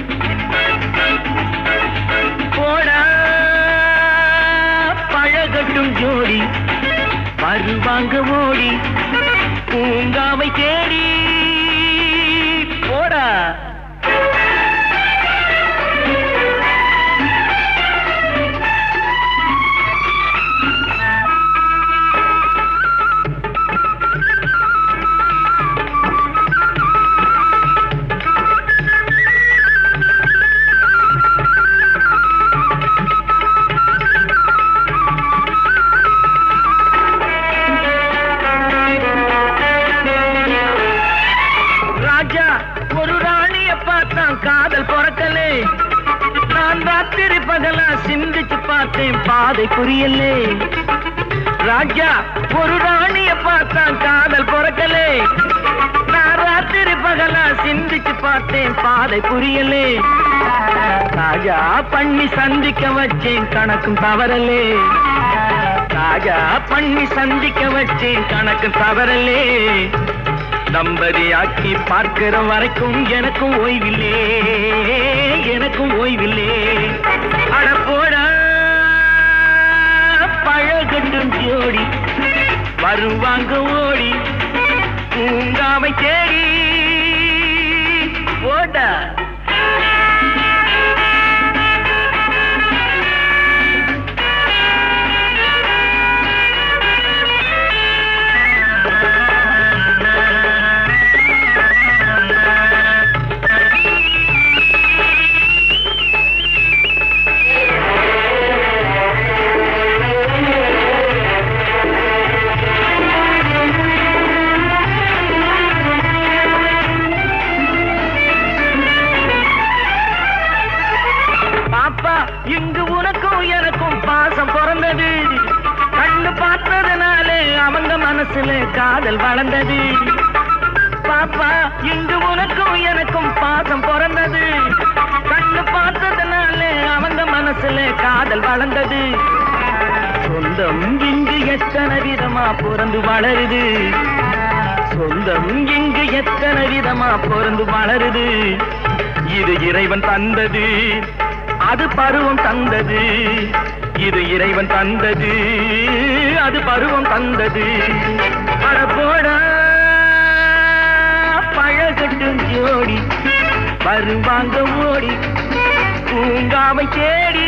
போடா பழகட்டும் ஜோடி வருவாங்க ஓடி பூங்காவை தேடி போடா ராஜா ஒரு ராணிய பார்த்தான் காதல் பிறக்கலே நான் ராத்திரி பகலா சிந்திச்சு பார்த்தேன் பாதை புரியலே ராஜா ஒரு ராணிய பார்த்தான் காதல் பிறக்கலே நான் ராத்திரி பகலா சிந்திச்சு பார்த்தேன் பாதை புரியலே ராஜா பண்ணி சந்திக்க வச்சேன் கணக்கும் தவறலே ராஜா பண்ணி சந்திக்க வச்சேன் கணக்கு தவறலே தம்பதியாக்கி பார்க்கிற வரைக்கும் எனக்கும் ஓய்வில்லே எனக்கும் ஓய்வில்லே அட போடா பழகட்டும் ஜோடி வருவாங்க ஓடி பூங்காவை தேடி போடா பாப்பா இங்கு உனக்கும் எனக்கும் பாசம் பிறந்தது கண்ணு பார்த்ததுனாலே அவங்க மனசுல காதல் வளர்ந்தது பாப்பா இங்கு உனக்கும் எனக்கும் பாசம் பிறந்தது கண்ணு பார்த்ததுனாலே அவங்க மனசுல காதல் வளர்ந்தது சொந்தம் இங்கு எத்தனை விதமா பிறந்து வளருது சொந்தம் இங்கு எத்தனை விதமா பிறந்து வளருது இது இறைவன் தந்தது அது பருவம் தந்தது இது இறைவன் தந்தது அது பருவம் தந்தது அட போடா பழகட்டும் ஜோடி வருவாங்க ஓடி பூங்காவை தேடி